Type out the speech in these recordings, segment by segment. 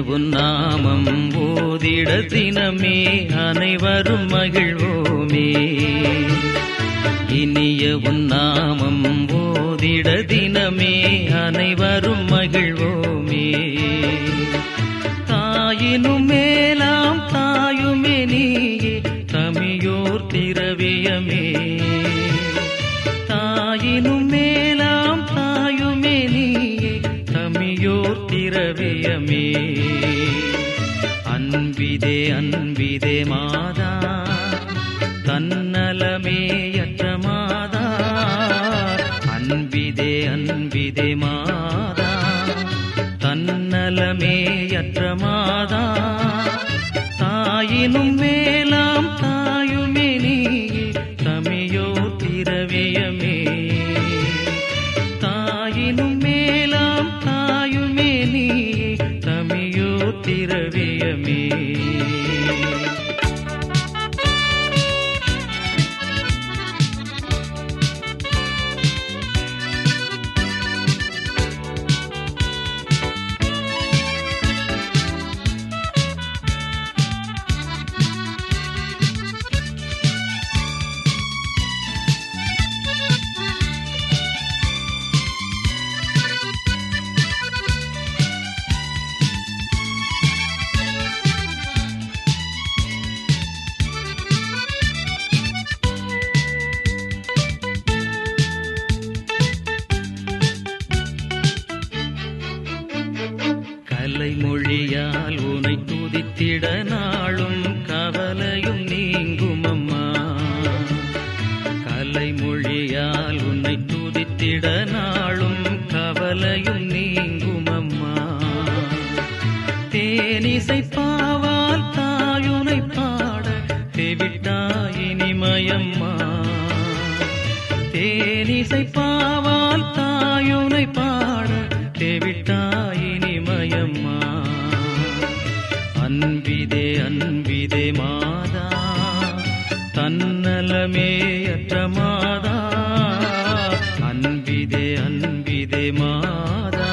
உன் நாமம் ஓதிட தினமே அனைவரும் மகிழ்வோமே இனிய உன் நாமம் ஓதிட தினமே அனைவரும் மகிழ்வோமே தாயினும் மேலாம் தாயுமே நீயே தமியோர் திரவியமே தாயினும் மேலாம் தாயுமே நீயே தமியோர் திரவியமே அன்பிதே அன்பிதே மாதா தன்னலமேயற்ற மாதா அன்பிதே அன்பிதே மாதா தன்னலமேயற்ற மாதா தாயினும் மேலாம் தாயுமே நீயே தமியோ திரவியமே தாயினும் மேலாம் தாயுமே நீயே தமியோ திரவியமே கலைமொழியால் உனை துதித்திட நாளும் கவலையும் நீங்கும் அம்மா கலைமொழியால் உன்னை துதித்திட நாளும் கவலையும் நீங்கும் அம்மா தேனிசை பாவால் தாயுனை பாட தெவிட்டாயினிமயம்மா தேனிசை பாவால் தாயுனை பாட தெவிட்டாயினிமயம்மா அன்பிதே அன்பிதே மாதா தன்னலமேயற்ற மாதா அன்பிதே அன்பிதே மாதா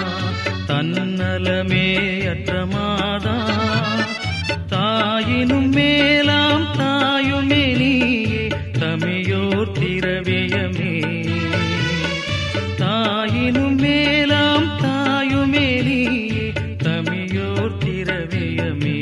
தன்னலமேயற்ற மாதா தாயினும் மேலாம் தாயுமே நீயே தமியோர் திரவியமே தாயினும் மேலாம் தாயுமே நீயே தமியோர் திரவியமே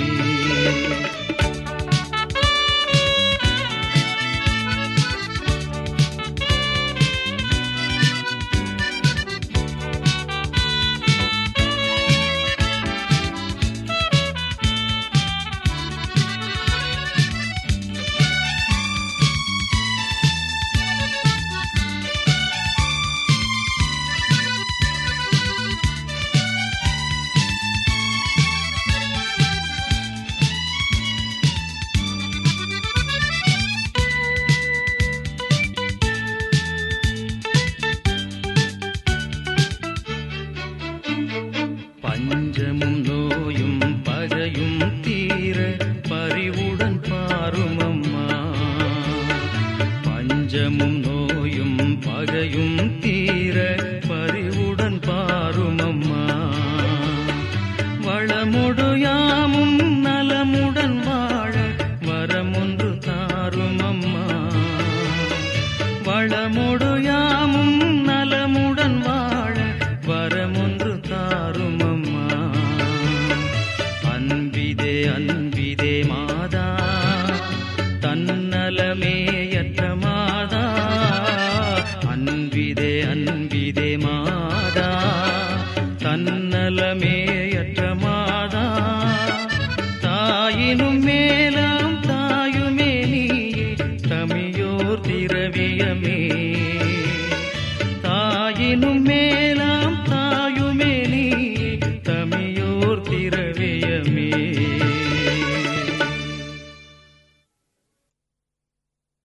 பஞ்சமும் நோயும் பகையும் தீர பரிவுடன் பாரும் அம்மா பஞ்சமும் நோயும் பகையும் தீர பரிவுடன் பாரும் அம்மா வளமுடு யாமும் நலமுடன் வாழ வரமொன்று தாரும் அம்மா வளமுடு யாமும் நலமுடன் வாழ வரமொன்று தாரும் அம்மா அன்பிதே அன்பிதே மாதா தன்னலமேயற்ற மாதா அன்பிதே அன்பிதே மாதா தன்னலமேயற்ற மாதா தாயினும் மேலாம் தாயுமே நீயே தமியோர் திரவியமே